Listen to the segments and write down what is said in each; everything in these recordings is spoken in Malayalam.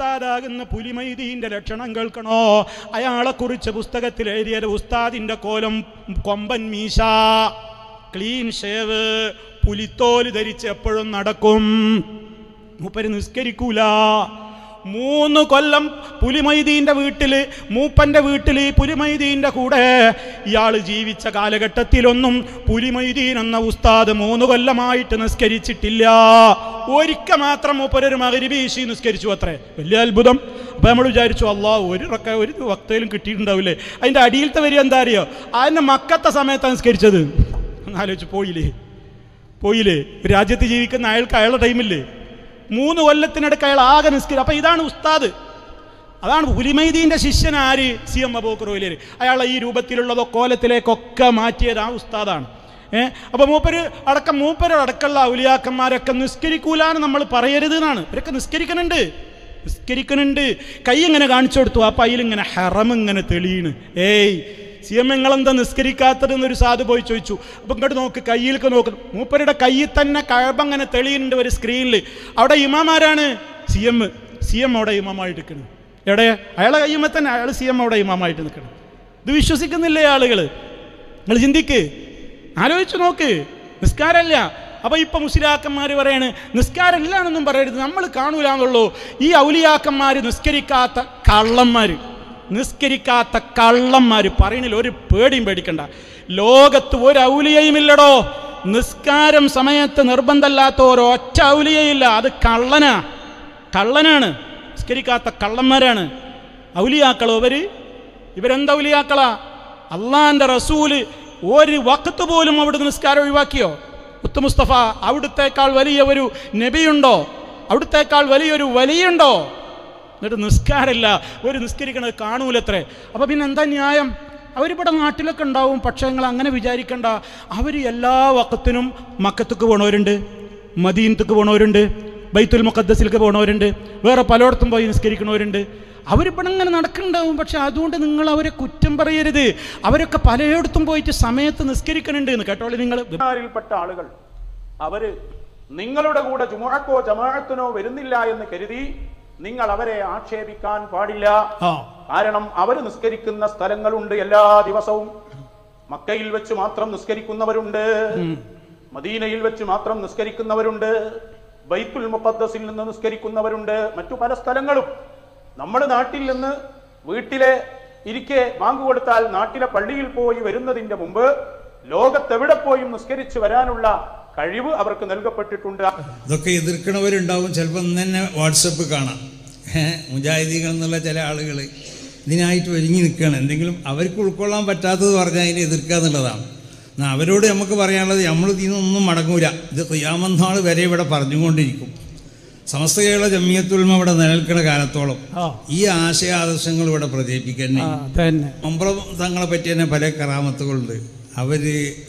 ഉസ്താദാകുന്ന പുലിമൈദീന്റെ ലക്ഷണം കേൾക്കണോ അയാളെക്കുറിച്ച് പുസ്തകത്തിൽ എഴുതിയത് ഉസ്താദിന്റെ കോലം കൊമ്പൻ മീശ ക്ലീൻ ഷേവ് പുലിത്തോല് ധരിച്ച് എപ്പോഴും നടക്കും മൂപ്പര് നിസ്കരിക്കൂല മൂന്ന് കൊല്ലം പുലിമൈദീന്റെ വീട്ടില് മൂപ്പന്റെ വീട്ടില് പുലിമൈദീന്റെ കൂടെ ഇയാൾ ജീവിച്ച കാലഘട്ടത്തിലൊന്നും പുലിമൈദീൻ എന്ന ഉസ്താദ് മൂന്ന് കൊല്ലമായിട്ട് നിസ്കരിച്ചിട്ടില്ല ഒരിക്കൽ മാത്രം മൂപ്പരൊരു മകരിബീശി നിസ്കരിച്ചു അത്രേ വലിയ അത്ഭുതം അപ്പൊ നമ്മൾ വിചാരിച്ചു അള്ളാ ഒരു റക്ക ഒരു വക്തയിലും കിട്ടിയിട്ടുണ്ടാവില്ലേ അതിന്റെ അടിയിലത്തെ വരി എന്താ അറിയോ അതിന്റെ മക്കത്തെ സമയത്താണ് നിസ്കരിച്ചത് ഒന്ന് ആലോചിച്ച് പോയില്ലേ പോയില്ലേ രാജ്യത്ത് ജീവിക്കുന്ന അയാൾക്ക് അയാളുടെ ടൈമില്ലേ മൂന്ന് കൊല്ലത്തിനിടയ്ക്ക് അയാൾ ആകെ നിസ്കരി അപ്പൊ ഇതാണ് ഉസ്താദ് അതാണ് പുലിമൈദീന്റെ ശിഷ്യൻ ആര് സി എം അബൂക്കറോയിലേര് അയാളെ ഈ രൂപത്തിലുള്ളതോ കോലത്തിലേക്കൊക്കെ മാറ്റിയത് ആ ഉസ്താദാണ് ഏഹ് അപ്പൊ മൂപ്പര് അടക്കം മൂപ്പര് അടക്കമുള്ള ഔലിയാക്കന്മാരൊക്കെ നിസ്കരിക്കൂലാന്ന് നമ്മൾ പറയരുത് എന്നാണ് ഇവരൊക്കെ നിസ്കരിക്കണുണ്ട് നിസ്കരിക്കണുണ്ട് കൈ ഇങ്ങനെ കാണിച്ചു കൊടുത്തു ആ പയ്യിലിങ്ങനെ ഹെറം ഇങ്ങനെ തെളിയണ് ഏയ് സി എം നിങ്ങളെന്താ നിസ്കരിക്കാത്തതെന്നൊരു സാധു പോയി ചോദിച്ചു അപ്പം ഇങ്ങോട്ട് നോക്ക് കയ്യിലേക്ക് നോക്ക് മൂപ്പരുടെ കയ്യിൽ തന്നെ കഴമ്പ അങ്ങനെ തെളിയുന്നുണ്ട് ഒരു സ്ക്രീനിൽ അവിടെ ഇമാമാരാണ് സി എം സി എം അവിടെ ഇമാമായിട്ട് നിൽക്കണം എവിടെ അയാളെ കയ്യുമ്പോൾ തന്നെ അയാൾ സി എം അവിടെ ഇമാമായിട്ട് നിൽക്കണം ഇത് വിശ്വസിക്കുന്നില്ലേ ആളുകൾ നിങ്ങൾ ചിന്തിക്ക് ആലോചിച്ച് നോക്ക് നിസ്കാരമല്ല അപ്പൊ ഇപ്പൊ മുസ്ലിയാക്കന്മാർ പറയാണ് നിസ്കാരമില്ല എന്നൊന്നും പറയരുത് നമ്മൾ കാണൂലെന്നുള്ളൂ ഈ ഔലിയാക്കന്മാർ നിസ്കരിക്കാത്ത കള്ളന്മാർ നിസ്കരിക്കാത്ത കള്ളന്മാർ പറയണില്ല ഒരു പേടിയും പേടിക്കണ്ട ലോകത്ത് ഒരു ഔലിയയുമില്ലടോ നിസ്കാരം സമയത്ത് നിർബന്ധമല്ലാത്ത ഒരൊറ്റ ഔലിയയില്ല അത് കള്ളനാ കള്ളനാണ് നിസ്കരിക്കാത്ത കള്ളന്മാരാണ് ഔലിയാക്കളോ ഇവര് ഇവരെന്താ ഔലിയാക്കളാ അള്ളാന്റെ റസൂല് ഒരു വക്കത്ത് പോലും അവിടുന്ന് നിസ്കാരം ഒഴിവാക്കിയോ മുത്ത് മുസ്തഫ അവിടുത്തേക്കാൾ വലിയ ഒരു നബിയുണ്ടോ അവിടുത്തേക്കാൾ വലിയൊരു വലിയുണ്ടോ എന്നിട്ട് നിസ്കാരമില്ല ഒരു നിസ്കരിക്കണത് കാണൂലത്രേ അപ്പോൾ പിന്നെ എന്താ ന്യായം അവരിവിടെ നാട്ടിലൊക്കെ ഉണ്ടാവും പക്ഷേ നിങ്ങൾ അങ്ങനെ വിചാരിക്കണ്ട അവർ എല്ലാ വക്കത്തിനും മക്കത്തേക്ക് പോണവരുണ്ട് മദീനത്തേക്ക് പോണവരുണ്ട് ബൈത്തുൽ മുഖദ്ദസിലേക്ക് പോണവരുണ്ട് വേറെ പലയിടത്തും പോയി നിസ്കരിക്കണവരുണ്ട് അവരിവിടെ ഇങ്ങനെ നടക്കുന്നുണ്ടാവും പക്ഷെ അതുകൊണ്ട് നിങ്ങൾ അവരെ കുറ്റം പറയരുത് അവരൊക്കെ പലയിടത്തും പോയിട്ട് സമയത്ത് നിസ്കരിക്കണുണ്ട് എന്ന് കേട്ടോളി നിങ്ങൾ ിൽപ്പെട്ട ആളുകൾ അവര് നിങ്ങളുടെ കൂടെ ജുമുഴക്കോ ജമാഅത്തിനോ വരുന്നില്ല എന്ന് കരുതി നിങ്ങൾ അവരെ ആക്ഷേപിക്കാൻ പാടില്ല ആ കാരണം അവർ നിസ്കരിക്കുന്ന സ്ഥലങ്ങളുണ്ട് എല്ലാ ദിവസവും മക്കയിൽ വെച്ച് മാത്രം നിസ്കരിക്കുന്നവരുണ്ട് മദീനയിൽ വെച്ച് മാത്രം നിസ്കരിക്കുന്നവരുണ്ട് ബൈത്തുൽ മുഖദ്ദസിൽ നിന്ന് നിസ്കരിക്കുന്നവരുണ്ട് മറ്റു പല സ്ഥലങ്ങളും നമ്മുടെ നാട്ടിൽ നിന്ന് വീട്ടിലെ ഇരിക്കെ ബാങ്ക് കൊടുത്താൽ നാട്ടിലെ പള്ളിയിൽ പോയി വരുന്നതിന്റെ മുമ്പ് ലോകത്തെവിടെ പോയും നിസ്കരിച്ചു വരാനുള്ള കഴിവ് അവർക്ക് നൽകപ്പെട്ടിട്ടുണ്ട് ഇതൊക്കെ എതിർക്കണവരുണ്ടാവും ചിലപ്പോൾ ഇന്ന് തന്നെ വാട്സപ്പ് കാണാം ഏഹ് മുജാഹിദീകൾ എന്നുള്ള ചില ആളുകൾ ഇതിനായിട്ട് ഒരുങ്ങി നിൽക്കുകയാണ് എന്തെങ്കിലും അവർക്ക് ഉൾക്കൊള്ളാൻ പറ്റാത്തത് പറഞ്ഞാൽ അതിനെ എതിർക്കുക എന്നുള്ളതാണ് എന്നാൽ അവരോട് നമുക്ക് പറയാനുള്ളത് നമ്മൾ ഇതിനൊന്നും മടങ്ങൂല ഇത് ഖിയാമന്നാൾ വരെ ഇവിടെ പറഞ്ഞുകൊണ്ടിരിക്കും സമസ്ത കേരള ജമിയത്തുൽമ ഇവിടെ നിലനിൽക്കുന്ന കാലത്തോളം ആ ഈ ആശയാദർശങ്ങൾ ഇവിടെ പ്രചരിപ്പിക്കാൻ ആ, തന്നെ മമ്പ്രം തങ്ങളെ പറ്റി തന്നെ പല കറാമത്തുകളുണ്ട് അവർ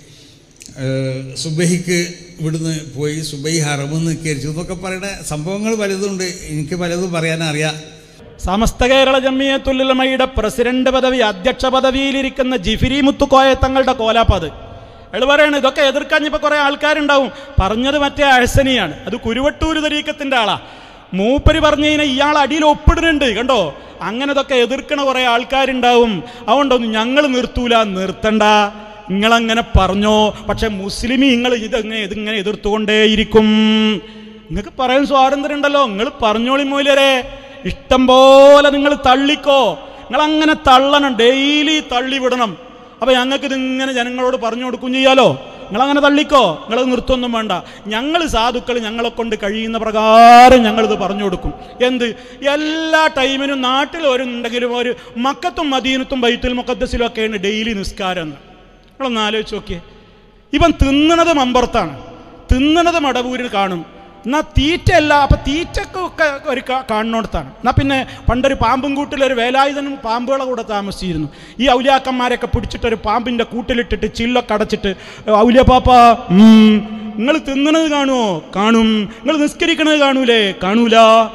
സുബഹിക്ക് ഇവിടുന്ന് പോയി സുബൈ ഹറമെന്ന് നിൽക്കരിച്ചു എന്നൊക്കെ പറയുന്ന സംഭവങ്ങൾ പലതുണ്ട് എനിക്ക് പലതും പറയാനറിയാം സമസ്ത കേരള ജമ്മിയത്തുല്ലമയുടെ പ്രസിഡന്റ് പദവി അധ്യക്ഷ പദവിയിലിരിക്കുന്ന ജിഫിരി മുത്തുക്കോയ തങ്ങളുടെ കോലാപ്പത് അയാൾ പറയാണ് ഇതൊക്കെ എതിർക്കാഞ്ഞപ്പോൾ കുറേ ആൾക്കാരുണ്ടാവും പറഞ്ഞത് മറ്റേ അഴസനിയാണ് അത് കുരുവട്ടൂർ തരീക്കത്തിൻ്റെ ആളാ മൂപ്പര് പറഞ്ഞു കഴിഞ്ഞാൽ ഇയാൾ അടിയിൽ ഒപ്പിടുന്നുണ്ട് കണ്ടോ അങ്ങനെ ഇതൊക്കെ എതിർക്കണ കുറേ ആൾക്കാരുണ്ടാവും അതുകൊണ്ടൊന്നും ഞങ്ങൾ നിർത്തൂല നിർത്തണ്ട നിങ്ങളങ്ങനെ പറഞ്ഞോ പക്ഷെ മുസ്ലിം നിങ്ങൾ ഇതങ്ങനെ ഇതിങ്ങനെ എതിർത്തുകൊണ്ടേയിരിക്കും നിങ്ങൾക്ക് പറയാൻ സ്വാതന്ത്ര്യം ഉണ്ടല്ലോ നിങ്ങൾ പറഞ്ഞോളി മൂലരെ ഇഷ്ടം പോലെ നിങ്ങൾ തള്ളിക്കോ നിങ്ങൾ അങ്ങനെ തള്ളണം ഡെയിലി തള്ളി വിടണം അപ്പൊ ഞങ്ങൾക്ക് ഇതിങ്ങനെ ജനങ്ങളോട് പറഞ്ഞു കൊടുക്കും ചെയ്യാലോ നിങ്ങളങ്ങനെ തള്ളിക്കോ നിങ്ങൾ നിർത്തുമൊന്നും വേണ്ട ഞങ്ങൾ സാധുക്കൾ ഞങ്ങളെ കൊണ്ട് കഴിയുന്ന പ്രകാരം ഞങ്ങളിത് പറഞ്ഞു കൊടുക്കും എന്ത് എല്ലാ ടൈമിനും നാട്ടിൽ ഒരു ഉണ്ടെങ്കിലും ഒരു മക്കത്തും മദീനത്തും ബൈത്തുൽ മുഖദ്സിലും ഒക്കെയാണ് ഡെയിലി നിസ്കാരം എന്ന് നിങ്ങളൊന്ന് ആലോചിച്ച് നോക്കിയേ ഇവൻ തിന്നണത് മമ്പുറത്താണ് തിന്നണത് മടവൂരിൽ കാണും എന്നാ തീറ്റയല്ല അപ്പൊ തീറ്റക്കൊക്കെ ഒരു കാ- കാണുന്നിടത്താണ് എന്നാ പിന്നെ പണ്ടൊരു പാമ്പും കൂട്ടിലൊരു വേലായുധനും പാമ്പുകളെ കൂടെ താമസിച്ചിരുന്നു ഈ ഔലിയാക്കന്മാരൊക്കെ പിടിച്ചിട്ട് ഒരു പാമ്പിന്റെ കൂട്ടിലിട്ടിട്ട് ചില്ലൊക്കെ അടച്ചിട്ട് ഔലിയ പാപ്പ നിങ്ങൾ തിന്നണത് കാണുമോ കാണും നിങ്ങൾ നിസ്കരിക്കണത് കാണൂലേ കാണൂല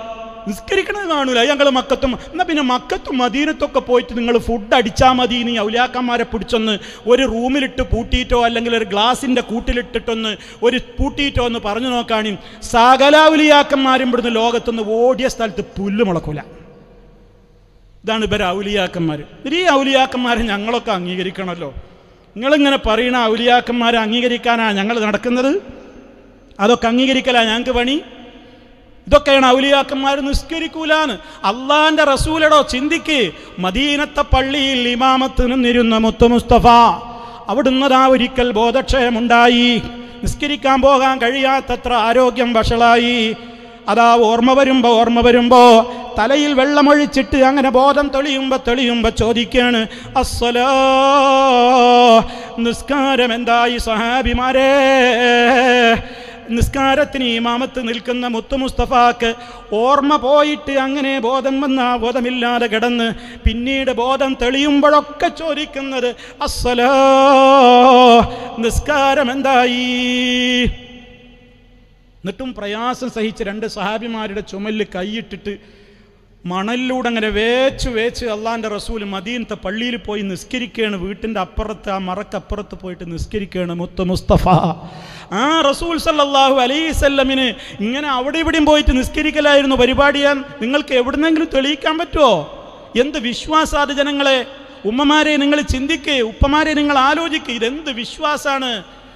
നിസ്കരിക്കണത് കാണൂല ഞങ്ങൾ മക്കത്തും എന്നാൽ പിന്നെ മക്കത്തും മദീനത്തൊക്കെ പോയിട്ട് നിങ്ങൾ ഫുഡ് അടിച്ചാൽ മതി നീ ഔലിയാക്കന്മാരെ പിടിച്ചൊന്ന് ഒരു റൂമിലിട്ട് പൂട്ടിയിട്ടോ അല്ലെങ്കിൽ ഒരു ഗ്ലാസിൻ്റെ കൂട്ടിലിട്ടിട്ടൊന്ന് ഒരു പൂട്ടിയിട്ടോ എന്ന് പറഞ്ഞു നോക്കാണി സകല ഔലിയാക്കന്മാരും ഇവിടുന്ന് ലോകത്തുനിന്ന് ഓടിയ സ്ഥലത്ത് പുല്ല് മുളക്കൂല ഇതാണ് ഇവർ ഔലിയാക്കന്മാർ ഈ ഔലിയാക്കന്മാരെ ഞങ്ങളൊക്കെ അംഗീകരിക്കണമല്ലോ നിങ്ങളിങ്ങനെ പറയണ ഔലിയാക്കന്മാരെ അംഗീകരിക്കാനാണ് ഞങ്ങൾ നടക്കുന്നത് അതൊക്കെ അംഗീകരിക്കലാ ഞങ്ങൾക്ക് പണി ഇതൊക്കെയാണ് ഔലിയാക്കന്മാർ നിസ്കരിക്കൂലാന്ന് അള്ളാന്റെ റസൂലടോ ചിന്തിക്ക് മദീനത്തെ പള്ളിയിൽ ഇമാമത്ത് നിന്നിരുന്ന മുത്തു മുസ്തഫ അവിടുന്നതാ ഒരിക്കൽ ബോധക്ഷയമുണ്ടായി നിസ്കരിക്കാൻ പോകാൻ കഴിയാത്തത്ര ആരോഗ്യം വഷളായി അതാ ഓർമ്മ വരുമ്പോ ഓർമ്മ വരുമ്പോ തലയിൽ വെള്ളമൊഴിച്ചിട്ട് അങ്ങനെ ബോധം തെളിയുമ്പോ തെളിയുമ്പോ ചോദിക്കാണ് അസ്സലാ നിസ്കാരം എന്തായി സഹാബിമാരേ നിസ്കാരത്തിന് ഇമാമത്ത് നിൽക്കുന്ന മുത്തു മുസ്തഫാക്ക് ഓർമ്മ പോയിട്ട് അങ്ങനെ ബോധം വന്ന ആ ബോധമില്ലാതെ കിടന്ന് പിന്നീട് ബോധം തെളിയുമ്പോഴൊക്കെ ചോദിക്കുന്നത് അസ്സലാ നിസ്കാരം എന്തായി എന്നിട്ടും പ്രയാസം സഹിച്ച് രണ്ട് സഹാബിമാരുടെ ചുമലിൽ കൈയിട്ടിട്ട് മണലിലൂടെ അങ്ങനെ വേച്ച് വേച്ച് അള്ളാൻ്റെ റസൂൽ മദീനത്തെ പള്ളിയിൽ പോയി നിസ്കരിക്കുകയാണ് വീട്ടിൻ്റെ അപ്പുറത്ത് ആ മറക്കപ്പുറത്ത് പോയിട്ട് നിസ്കരിക്കുകയാണ് മുത്ത മുസ്തഫ ആ റസൂൽ സല്ലല്ലാഹു അലൈസല്ലമിന് ഇങ്ങനെ അവിടെ ഇവിടെയും പോയിട്ട് നിസ്കരിക്കലായിരുന്നു പരിപാടിയാൻ നിങ്ങൾക്ക് എവിടുന്നെങ്കിലും തെളിയിക്കാൻ പറ്റുമോ എന്ത് വിശ്വാസാത് ജനങ്ങളെ ഉമ്മമാരെ നിങ്ങൾ ചിന്തിക്ക് ഉപ്പമാരെ നിങ്ങൾ ആലോചിക്ക് ഇതെന്ത് വിശ്വാസാണ്